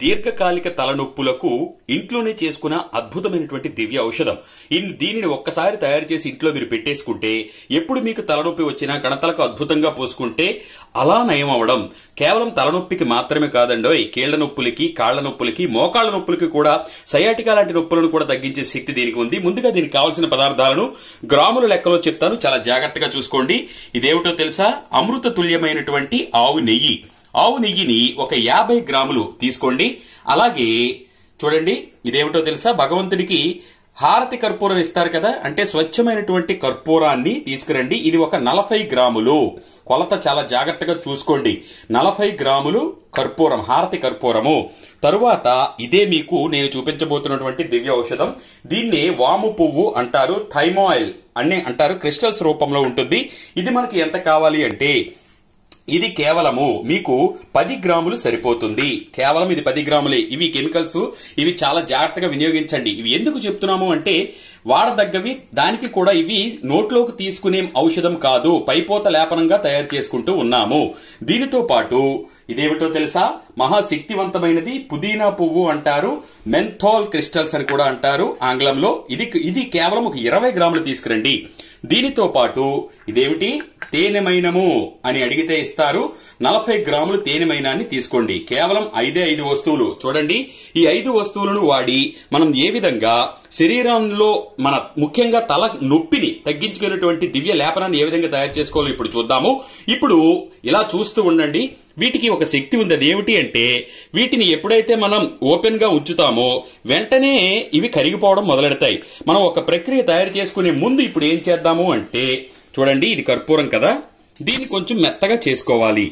దీర్ఘకాలిక తలనొప్పులకు ఇంట్లోనే చేసుకున్న అద్భుతమైనటువంటి దివ్య ఔషధం ఇన్- దీనిని ఒక్కసారి తయారు చేసి ఇంట్లో మీరు పెట్టేసుకుంటే ఎప్పుడు మీకు తలనొప్పి వచ్చినా కణతలకు అద్భుతంగా పోసుకుంటే అలా నయం అవడం కేవలం తలనొప్పికి మాత్రమే కాదండోయ్ కీళ్ల నొప్పులకి కాళ్ల నొప్పులకి మోకాళ్ల నొప్పులకి కూడా సయాటికా లాంటి నొప్పులను కూడా తగ్గించే శక్తి దీనికి ఉంది ముందుగా దీనికి కావాల్సిన పదార్థాలను గ్రాముల లెక్కలో చెప్తాను చాలా జాగ్రత్తగా చూసుకోండి ఇదేమిటో తెలుసా అమృత తుల్యమైనటువంటి ఆవు నెయ్యి ఆవు నెయ్యిని ఒక యాభై గ్రాములు తీసుకోండి అలాగే చూడండి ఇదేమిటో తెలుసా భగవంతుడికి హారతి కర్పూరం ఇస్తారు కదా అంటే స్వచ్ఛమైనటువంటి కర్పూరాన్ని తీసుకురండి ఇది ఒక నలభై గ్రాములు కొలత చాలా జాగ్రత్తగా చూసుకోండి నలభై గ్రాములు కర్పూరం హారతి కర్పూరము తరువాత ఇదే మీకు నేను చూపించబోతున్నటువంటి దివ్య ఔషధం దీన్ని వాము పువ్వు అంటారు థైమాయిల్ అని అంటారు క్రిస్టల్స్ రూపంలో ఉంటుంది ఇది మనకి ఎంత కావాలి అంటే ఇది కేవలము మీకు పది గ్రాములు సరిపోతుంది కేవలం ఇది పది గ్రాములే ఇవి కెమికల్స్ ఇవి చాలా జాగ్రత్తగా వినియోగించండి ఇవి ఎందుకు చెప్తున్నాము అంటే వాడదగ్గవి దానికి కూడా ఇవి నోట్లోకి తీసుకునే ఔషధం కాదు పైపోత లేపనంగా తయారు చేసుకుంటూ ఉన్నాము దీనితో పాటు ఇదేమిటో తెలుసా మహాశక్తివంతమైనది పుదీనా పువ్వు అంటారు మెంథాల్ క్రిస్టల్స్ అని కూడా అంటారు ఆంగ్లంలో ఇది ఇది కేవలం ఒక ఇరవై గ్రాములు తీసుకురండి దీనితో పాటు ఇదేమిటి తేనెమైనము అని అడిగితే ఇస్తారు నలభై గ్రాములు తేనెమైనాన్ని తీసుకోండి కేవలం ఐదే ఐదు వస్తువులు చూడండి ఈ ఐదు వస్తువులను వాడి మనం ఏ విధంగా శరీరంలో మన ముఖ్యంగా తల నొప్పిని తగ్గించుకునేటువంటి దివ్య లేపనాన్ని ఏ విధంగా తయారు చేసుకోవాలో ఇప్పుడు చూద్దాము ఇప్పుడు ఇలా చూస్తూ ఉండండి వీటికి ఒక శక్తి ఉంది అది ఏమిటి అంటే వీటిని ఎప్పుడైతే మనం ఓపెన్ గా ఉంచుతామో వెంటనే ఇవి కరిగిపోవడం మొదలెడతాయి మనం ఒక ప్రక్రియ తయారు చేసుకునే ముందు ఇప్పుడు ఏం చేద్దాము అంటే చూడండి ఇది కర్పూరం కదా దీన్ని కొంచెం మెత్తగా చేసుకోవాలి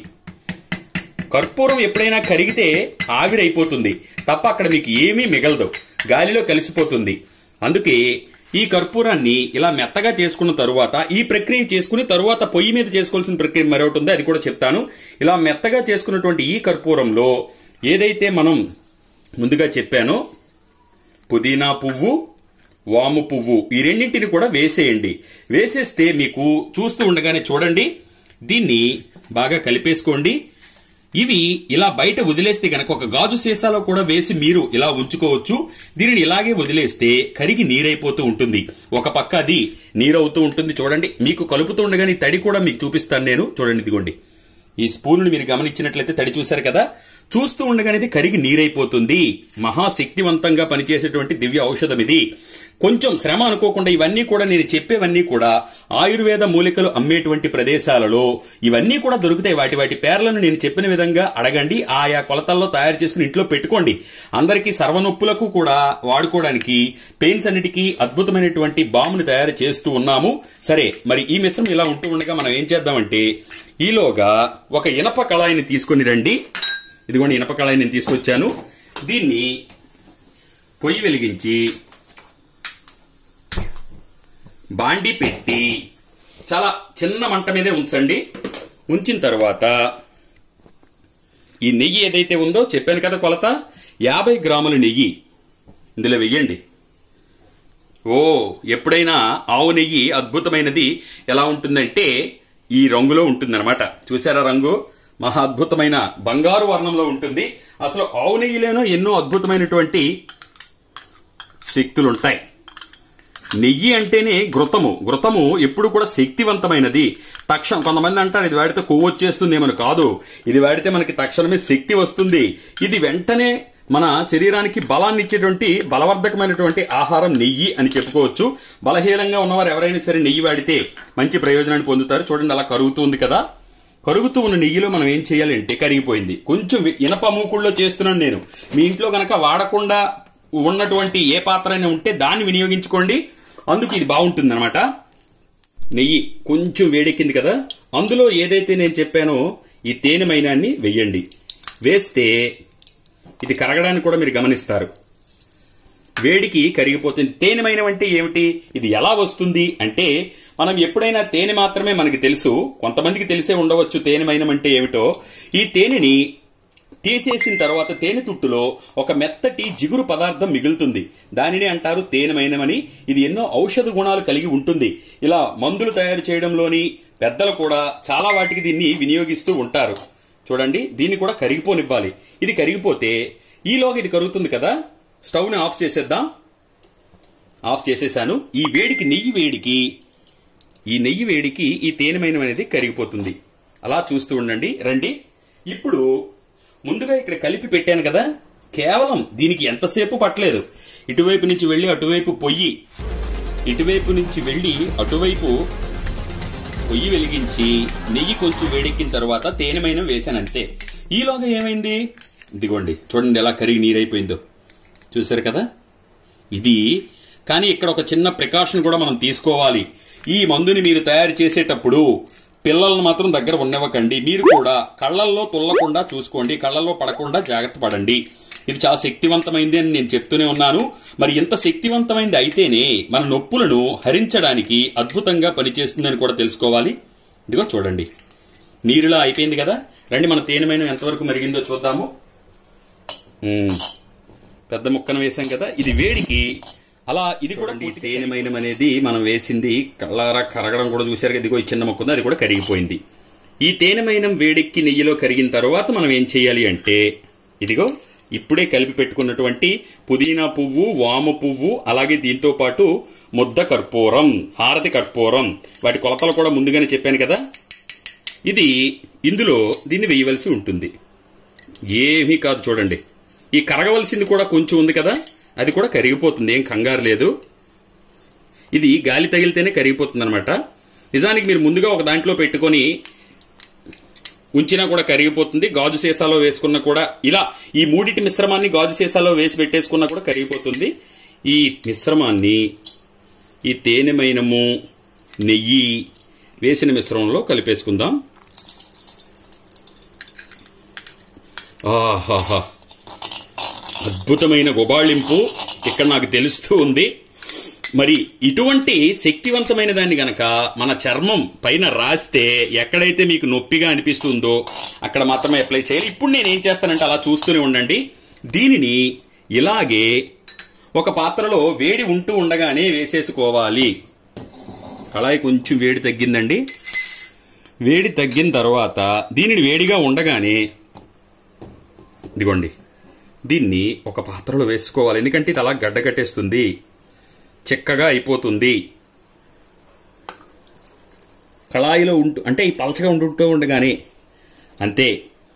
కర్పూరం ఎప్పుడైనా కరిగితే ఆవిరైపోతుంది తప్ప అక్కడ మీకు ఏమీ మిగలదు గాలిలో కలిసిపోతుంది అందుకే ఈ కర్పూరాన్ని ఇలా మెత్తగా చేసుకున్న తరువాత ఈ ప్రక్రియ చేసుకుని తరువాత పొయ్యి మీద చేసుకోవాల్సిన ప్రక్రియ మరొకటి ఉంది అది కూడా చెప్తాను ఇలా మెత్తగా చేసుకున్నటువంటి ఈ కర్పూరంలో ఏదైతే మనం ముందుగా చెప్పానో పుదీనా పువ్వు వాము పువ్వు ఈ రెండింటిని కూడా వేసేయండి వేసేస్తే మీకు చూస్తూ ఉండగానే చూడండి దీన్ని బాగా కలిపేసుకోండి ఇవి ఇలా బయట వదిలేస్తే గనక ఒక గాజు సీసాలో కూడా వేసి మీరు ఇలా ఉంచుకోవచ్చు దీనిని ఇలాగే వదిలేస్తే కరిగి నీరైపోతూ ఉంటుంది ఒక పక్క అది నీరవుతూ ఉంటుంది చూడండి మీకు కలుపుతూ ఉండగానే ఈ తడి కూడా మీకు చూపిస్తాను నేను చూడండి ఇదిగోండి ఈ స్పూన్ మీరు గమనించినట్లయితే తడి చూశారు కదా చూస్తూ ఉండగానే ఇది కరిగి నీరైపోతుంది మహాశక్తివంతంగా పనిచేసేటువంటి దివ్య ఔషధం ఇది కొంచెం శ్రమ అనుకోకుండా ఇవన్నీ కూడా నేను చెప్పేవన్నీ కూడా ఆయుర్వేద మూలికలు అమ్మేటువంటి ప్రదేశాలలో ఇవన్నీ కూడా దొరుకుతాయి వాటి వాటి పేర్లను నేను చెప్పిన విధంగా అడగండి ఆయా కొలతల్లో తయారు చేసుకుని ఇంట్లో పెట్టుకోండి అందరికీ సర్వనొప్పులకు కూడా వాడుకోవడానికి పెయిన్స్ అన్నిటికీ అద్భుతమైనటువంటి బాముని తయారు చేస్తూ ఉన్నాము సరే మరి ఈ మిశ్రమం ఇలా ఉంటూ ఉండగా మనం ఏం చేద్దామంటే ఈలోగా ఒక ఇనప కళాయిని తీసుకొని రండి ఇదిగోండి ఇనప కళాయి నేను తీసుకొచ్చాను దీన్ని పొయ్యి వెలిగించి బాండి పెట్టి చాలా చిన్న మంట మీదే ఉంచండి ఉంచిన తర్వాత ఈ నెయ్యి ఏదైతే ఉందో చెప్పాను కదా కొలత యాభై గ్రాముల నెయ్యి ఇందులో వెయ్యండి ఓ ఎప్పుడైనా ఆవు నెయ్యి అద్భుతమైనది ఎలా ఉంటుందంటే ఈ రంగులో ఉంటుందన్నమాట చూసారా రంగు మహా అద్భుతమైన బంగారు వర్ణంలో ఉంటుంది అసలు ఆవు నెయ్యిలోనూ ఎన్నో అద్భుతమైనటువంటి శక్తులుంటాయి నెయ్యి అంటేనే ఘృతము ఘృతము ఎప్పుడు కూడా శక్తివంతమైనది తక్షణం కొంతమంది అంటారు ఇది వాడితే కొవ్వు వచ్చేస్తుంది ఏమని కాదు ఇది వాడితే మనకి తక్షణమే శక్తి వస్తుంది ఇది వెంటనే మన శరీరానికి బలాన్ని ఇచ్చేటువంటి బలవర్ధకమైనటువంటి ఆహారం నెయ్యి అని చెప్పుకోవచ్చు బలహీనంగా ఉన్నవారు ఎవరైనా సరే నెయ్యి వాడితే మంచి ప్రయోజనాన్ని పొందుతారు చూడండి అలా కరుగుతుంది కదా కరుగుతూ ఉన్న నెయ్యిలో మనం ఏం చేయాలి అంటే కరిగిపోయింది కొంచెం వి- ఇనప మూకుళ్ళలో చేస్తున్నాను నేను మీ ఇంట్లో గనక వాడకుండా ఉన్నటువంటి ఏ పాత్ర అయినా ఉంటే దాన్ని వినియోగించుకోండి అందుకు ఇది బాగుంటుంది అనమాట నెయ్యి కొంచెం వేడెక్కింది కదా అందులో ఏదైతే నేను చెప్పానో ఈ తేనె మైనాన్ని వెయ్యండి వేస్తే ఇది కరగడానికి కూడా మీరు గమనిస్తారు వేడికి కరిగిపోతుంది తేనె మైనం అంటే ఏమిటి ఇది ఎలా వస్తుంది అంటే మనం ఎప్పుడైనా తేనె మాత్రమే మనకి తెలుసు కొంతమందికి తెలిసే ఉండవచ్చు తేనె మైనం అంటే ఏమిటో ఈ తేనెని తీసేసిన తర్వాత తేనె తుట్టులో ఒక మెత్తటి జిగురు పదార్థం మిగులుతుంది దానిని అంటారు తేనెమైనమని ఇది ఎన్నో ఔషధ గుణాలు కలిగి ఉంటుంది ఇలా మందులు తయారు చేయడంలోని పెద్దలు కూడా చాలా వాటికి దీన్ని వినియోగిస్తూ ఉంటారు చూడండి దీన్ని కూడా కరిగిపోనివ్వాలి ఇది కరిగిపోతే ఈలోగా ఇది కరుగుతుంది కదా స్టవ్ని ఆఫ్ చేసేద్దాం ఆఫ్ చేసేసాను ఈ వేడికి నెయ్యి వేడికి ఈ నెయ్యి వేడికి ఈ తేనెమైన అనేది కరిగిపోతుంది అలా చూస్తూ ఉండండి రండి ఇప్పుడు ముందుగా ఇక్కడ కలిపి పెట్టాను కదా కేవలం దీనికి ఎంతసేపు పట్టలేదు ఇటువైపు నుంచి వెళ్ళి అటువైపు పొయ్యి ఇటువైపు నుంచి వెళ్ళి అటువైపు పొయ్యి వెలిగించి నెయ్యి కొంచెం వేడెక్కిన తర్వాత తేనెమైన వేశాను అంతే ఈలోగా ఏమైంది ఇదిగోండి చూడండి ఎలా కరిగి నీరైపోయిందో చూసారు కదా ఇది కానీ ఇక్కడ ఒక చిన్న ప్రికాషన్ కూడా మనం తీసుకోవాలి ఈ మందుని మీరు తయారు చేసేటప్పుడు పిల్లలను మాత్రం దగ్గర ఉండవకండి మీరు కూడా కళ్ళల్లో తుల్లకుండా చూసుకోండి కళ్ళల్లో పడకుండా జాగ్రత్త పడండి ఇది చాలా శక్తివంతమైంది అని నేను చెప్తూనే ఉన్నాను మరి ఇంత శక్తివంతమైంది అయితేనే మన నొప్పులను హరించడానికి అద్భుతంగా పనిచేస్తుందని కూడా తెలుసుకోవాలి ఇదిగో చూడండి నీరులా అయిపోయింది కదా రండి మన తేనెమైన ఎంతవరకు మరిగిందో చూద్దాము ఉమ్. పెద్ద ముక్కను వేసాం కదా ఇది వేడికి అలా ఇది కూడా తేనెమైనం అనేది మనం వేసింది కళ్ళారా కరగడం కూడా చూసారు కదా ఇదిగో ఈ చిన్న ముక్క ఉంది అది కూడా కరిగిపోయింది ఈ తేనెమైనం వేడెక్కి నెయ్యిలో కరిగిన తర్వాత మనం ఏం చేయాలి అంటే ఇదిగో ఇప్పుడే కలిపి పెట్టుకున్నటువంటి పుదీనా పువ్వు వాము పువ్వు అలాగే దీంతో పాటు ముద్ద కర్పూరం హారతి కర్పూరం వాటి కొలతలు కూడా ముందుగానే చెప్పాను కదా ఇది ఇందులో దీన్ని వేయవలసి ఉంటుంది ఏమీ కాదు చూడండి ఈ కరగవలసింది కూడా కొంచెం ఉంది కదా అది కూడా కరిగిపోతుంది ఏం కంగారు లేదు ఇది గాలి తగిలితేనే కరిగిపోతుంది అనమాట నిజానికి మీరు ముందుగా ఒక దాంట్లో పెట్టుకొని ఉంచినా కూడా కరిగిపోతుంది గాజు సీసాలో వేసుకున్నా కూడా ఇలా ఈ మూడిటి మిశ్రమాన్ని గాజు సీసాలో వేసి పెట్టేసుకున్నా కూడా కరిగిపోతుంది ఈ మిశ్రమాన్ని ఈ తేనెమైనము నెయ్యి వేసిన మిశ్రమంలో కలిపేసుకుందాం ఆహాహా అద్భుతమైన గుబాళింపు ఇక్కడ నాకు తెలుస్తూ ఉంది మరి ఇటువంటి శక్తివంతమైన దాన్ని గనక మన చర్మం పైన రాస్తే ఎక్కడైతే మీకు నొప్పిగా అనిపిస్తుందో అక్కడ మాత్రమే అప్లై చేయాలి ఇప్పుడు నేను ఏం చేస్తానంటే అలా చూస్తూనే ఉండండి దీనిని ఇలాగే ఒక పాత్రలో వేడి ఉంటూ ఉండగానే వేసేసుకోవాలి కళాయి కొంచెం వేడి తగ్గిందండి వేడి తగ్గిన తర్వాత దీనిని వేడిగా ఉండగానే ఇదిగోండి దీన్ని ఒక పాత్రలో వేసుకోవాలి ఎందుకంటే ఇది అలా గడ్డగట్టేస్తుంది చిక్కగా అయిపోతుంది కళాయిలో ఉంటూ అంటే ఈ పలచగా ఉంటుంటూ ఉండగానే అంతే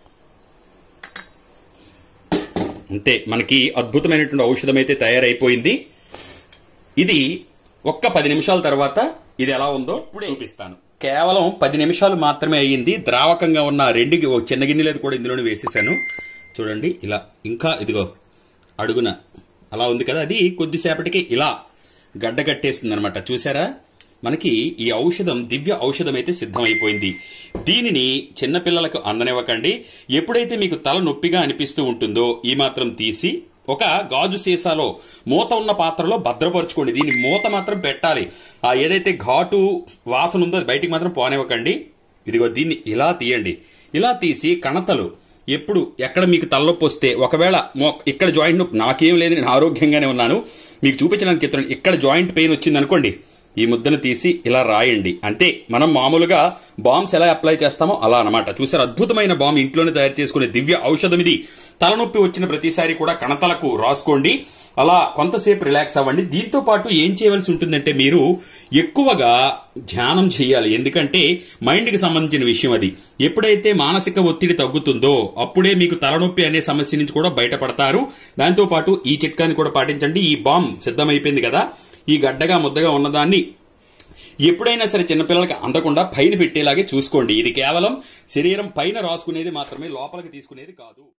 అంతే మనకి అద్భుతమైనటువంటి ఔషధం అయితే తయారైపోయింది ఇది ఒక్క పది నిమిషాల తర్వాత ఇది ఎలా ఉందో ఇప్పుడే చూపిస్తాను కేవలం పది నిమిషాలు మాత్రమే అయ్యింది ద్రావకంగా ఉన్న రెండు గి- ఓ చిన్న గిన్నెలేదు కూడా ఇందులోనే వేసేసాను చూడండి ఇలా ఇంకా ఇదిగో అడుగున అలా ఉంది కదా అది కొద్దిసేపటికి ఇలా గడ్డ కట్టేస్తుంది అనమాట చూసారా మనకి ఈ ఔషధం దివ్య ఔషధం అయితే సిద్ధమైపోయింది దీనిని చిన్నపిల్లలకు అందనివ్వకండి ఎప్పుడైతే మీకు తల నొప్పిగా అనిపిస్తూ ఉంటుందో ఈ మాత్రం తీసి ఒక గాజు సీసాలో మూత ఉన్న పాత్రలో భద్రపరచుకోండి దీని మూత మాత్రం పెట్టాలి ఆ ఏదైతే ఘాటు వాసన ఉందో అది బయటికి మాత్రం పోనివ్వకండి ఇదిగో దీన్ని ఇలా తీయండి ఇలా తీసి కణతలు ఎప్పుడు ఎక్కడ మీకు తలనొప్పి వస్తే ఒకవేళ మో- ఇక్కడ జాయింట్ నొప్పి నాకేం లేదు నేను ఆరోగ్యంగానే ఉన్నాను మీకు చూపించడానికి చెప్తున్నాను ఇక్కడ జాయింట్ పెయిన్ వచ్చింది అనుకోండి ఈ ముద్దను తీసి ఇలా రాయండి అంతే మనం మామూలుగా బాంబ్స్ ఎలా అప్లై చేస్తామో అలా అన్నమాట చూసారు అద్భుతమైన బాంబ్ ఇంట్లోనే తయారు చేసుకునే దివ్య ఔషధం ఇది తలనొప్పి వచ్చిన ప్రతిసారి కూడా కణతలకు రాసుకోండి అలా కొంతసేపు రిలాక్స్ అవ్వండి దీంతో పాటు ఏం చేయవలసి ఉంటుందంటే మీరు ఎక్కువగా ధ్యానం చేయాలి ఎందుకంటే మైండ్ కి సంబంధించిన విషయం అది ఎప్పుడైతే మానసిక ఒత్తిడి తగ్గుతుందో అప్పుడే మీకు తలనొప్పి అనే సమస్య నుంచి కూడా బయటపడతారు దాంతో పాటు ఈ చిట్కాని కూడా పాటించండి ఈ బాంబ్ సిద్ధమైపోయింది కదా ఈ గడ్డగా ముద్దగా ఉన్నదాన్ని ఎప్పుడైనా సరే చిన్నపిల్లలకి అందకుండా పైన పెట్టేలాగే చూసుకోండి ఇది కేవలం శరీరం పైన రాసుకునేది మాత్రమే లోపలికి తీసుకునేది కాదు